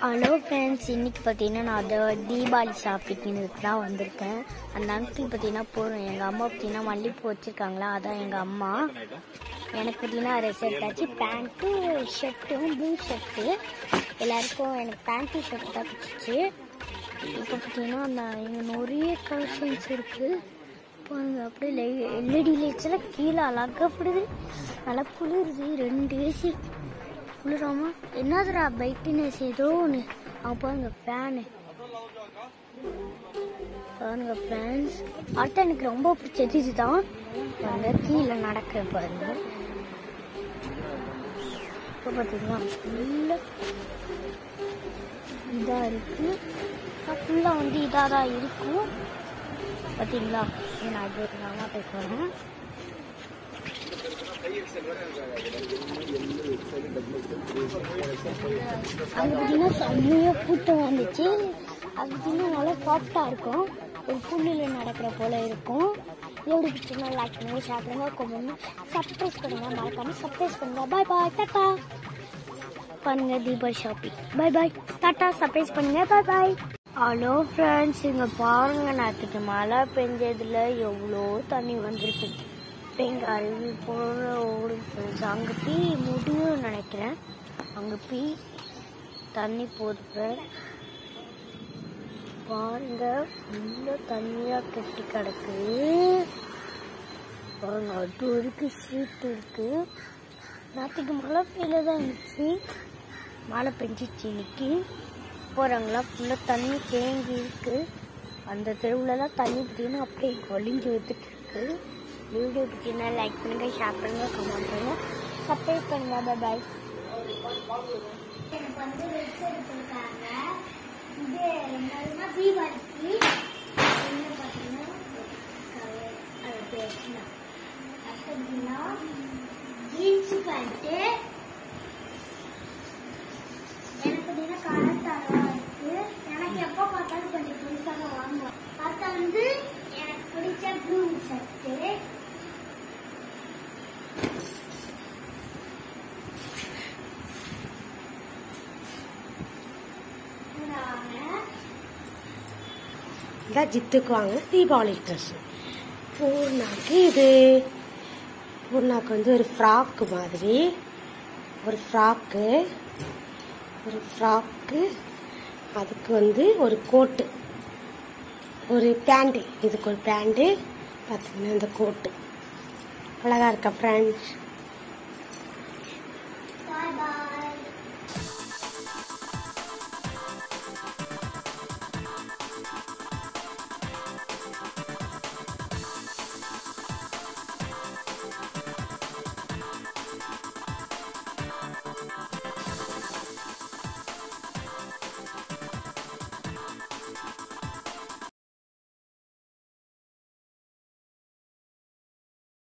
hello friends இன்னைக்கு பார்த்தீங்கன்னா நான் அதை தீபாவளி ஷாப்பிங்க்கு தான் வந்திருக்கேன் அந்த அங்கிள் பார்த்தீங்கன்னா போகிறோம் எங்கள் அம்மா பார்த்தீங்கன்னா மல்லிகைப்பூ வச்சுருக்காங்களா அதான் எங்கள் அம்மா எனக்கு பார்த்தீங்கன்னா ரெசல்ட் ஆச்சு பேண்ட்டு ஷர்ட்டும் ப்ளூ ஷர்ட்டு எல்லாருக்கும் எனக்கு பேண்ட்டு ஷர்ட் தான் பிடிச்சிச்சு இப்போ பார்த்தீங்கன்னா அந்த இங்கே நிறைய கலெக்ஷன்ஸ் இருக்குது பாருங்க அப்படியே எல்இடி லைட்ஸ் எல்லாம் கீழே அழகப்படுது நல்லா குளிருது ரெண்டு ஏசி குளிராமா என்னதுடா பைக்னஸ் ஏதோ ஒன்று அவன் பாருங்க ஃபேனு பாருங்க ஃபேன்ஸ் அடுத்து எனக்கு ரொம்ப பிடிச்சது இதுதான் பாருங்க கீழே நடக்கிற பாருங்க இப்போ பார்த்தீங்கன்னா ஃபுல்லாக இதாக இருக்கு ஃபுல்லாக வந்து இதாக தான் இருக்கும் பார்த்தீங்களா இது நான் இது நல்லா பேசுகிறேன் அங்கே பார்த்தீங்கன்னா செம்மையாக கூட்டம் வந்துச்சு அது பார்த்தீங்கன்னா நல்லா சாஃப்டாக இருக்கும் ஒரு புல்லில் நடக்கிற போல இருக்கும் எப்படி பிடிச்சிருந்தா லைக் பண்ணுங்க ஷேர் பண்ணுங்க கொண்டு சர்ப்ரைஸ் பண்ணுங்க மறக்காம சர்ப்ரைஸ் பண்ணுங்க பாய் பாய் டாட்டா பண்ணுங்க தீபாவளி ஷாப்பிங் பை பாய் டாட்டா சர்ப்ரைஸ் பண்ணுங்க பாய் பாய் ஹலோ ஃப்ரெண்ட்ஸ் இங்கே பாருங்க நேற்றுக்கு மழை பெஞ்சதுல எவ்வளோ தண்ணி வந்திருக்கு எங்கள் அருவி போகிற ஓடு ஃப்ரெண்ட்ஸ் அங்கே பீ முடியும்னு நினைக்கிறேன் அங்கே பீ தண்ணி போகுது பாருங்க ஃபுல்லாக தண்ணியாக கெட்டி கிடக்கு பாருங்க அது வரைக்கும் ஸ்ட்ரீட் இருக்கு நேற்றுக்கு மழை பெய்யல தான் இருந்துச்சு மழை பெஞ்சிச்சு இன்னைக்கு போகிறாங்களா ஃபுல்லாக தண்ணி தேங்கி இருக்கு அந்த தெருவுலலாம் தண்ணி பார்த்தீங்கன்னா அப்படியே ஒளிஞ்சு வந்துட்டு இருக்கு வீடியோ பிடிச்சிருந்தா லைக் பண்ணுங்க ஷேர் பண்ணுங்க கமெண்ட் பண்ணுங்க சப்ஸ்கிரைப் பண்ணுங்க பாய் பாய் எனக்கு வந்து வெஜ் எடுத்துருக்காங்க இது என்னதுன்னா தீபாவளிக்கு என்ன பார்த்தீங்கன்னா அது பேசுனா பார்த்தீங்கன்னா ஜீன்ஸ் பேண்ட்டு எனக்கு பார்த்தீங்கன்னா கலர் இருக்கு எனக்கு எப்போ பார்த்தாலும் கொஞ்சம் புதுசாக வாங்குவேன் பார்த்தா வந்து எனக்கு பிடிச்ச ப்ளூ ஷர்ட்டு இதான் ஜித்துக்கு வாங்க தீபாவளி ட்ரெஸ் பூர்ணாக்கு இது பூர்ணாக்கு வந்து ஒரு ஃப்ராக்கு மாதிரி ஒரு ஃப்ராக்கு ஒரு ஃப்ராக்கு அதுக்கு வந்து ஒரு கோட்டு ஒரு பேண்ட்டு இதுக்கு ஒரு பேண்ட்டு பார்த்தீங்கன்னா இந்த கோட்டு அழகா இருக்கா ஃப்ரெண்ட்ஸ்